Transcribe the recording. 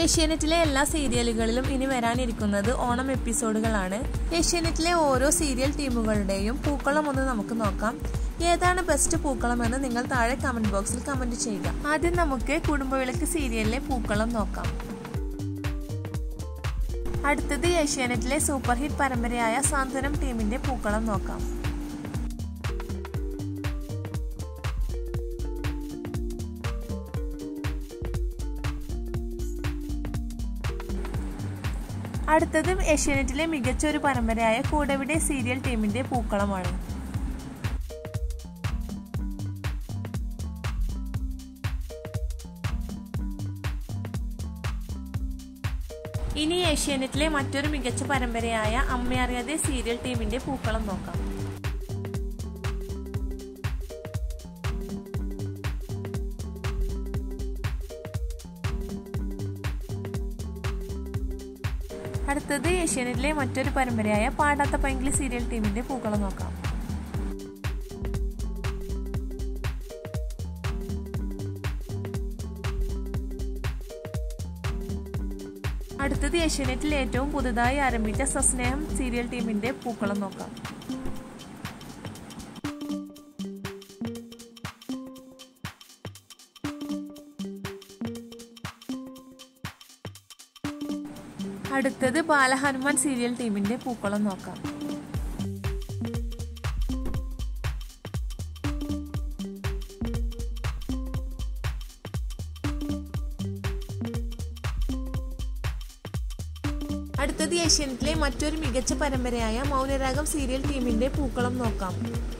ഏഷ്യാനെറ്റിലെ എല്ലാ സീരിയലുകളിലും ഇനി വരാനിരിക്കുന്നത് ഓണം എപ്പിസോഡുകളാണ് ഏഷ്യാനെറ്റിലെ ഓരോ സീരിയൽ ടീമുകളുടെയും പൂക്കളം ഒന്ന് നമുക്ക് നോക്കാം ഏതാണ് ബെസ്റ്റ് പൂക്കളം എന്ന് നിങ്ങൾ താഴെ കമന്റ് ബോക്സിൽ കമന്റ് ചെയ്യുക ആദ്യം നമുക്ക് കുടുംബവിളക്ക് സീരിയലിലെ പൂക്കളം നോക്കാം അടുത്തത് ഏഷ്യാനെറ്റിലെ സൂപ്പർ ഹിറ്റ് പരമ്പരയായ സാന്ത്വനം ടീമിന്റെ പൂക്കളം നോക്കാം അടുത്തത് ഏഷ്യാനെറ്റിലെ മികച്ച ഒരു പരമ്പരയായ കൂടെവിടെ സീരിയൽ ടീമിന്റെ പൂക്കളമാണ് ഇനി ഏഷ്യാനെറ്റിലെ മറ്റൊരു മികച്ച പരമ്പരയായ അമ്മയറിയാതെ സീരിയൽ ടീമിന്റെ പൂക്കളം നോക്കാം അടുത്തത് ഏഷ്യാനെറ്റിലെ മറ്റൊരു പരമ്പരയായ പാടാത്ത പൈങ്കിളി സീരിയൽ ടീമിന്റെ പൂക്കളം നോക്കാം അടുത്തത് ഏഷ്യാനെറ്റിൽ ഏറ്റവും പുതുതായി ആരംഭിച്ച സസ്നേഹം സീരിയൽ ടീമിന്റെ പൂക്കളം നോക്കാം അടുത്തത് ബാലഹനുമാൻ സീരിയൽ ടീമിന്റെ പൂക്കളം നോക്കാം അടുത്തത് ഏഷ്യാനെറ്റിലെ മറ്റൊരു മികച്ച പരമ്പരയായ മൗനരാഗം സീരിയൽ ടീമിന്റെ പൂക്കളം നോക്കാം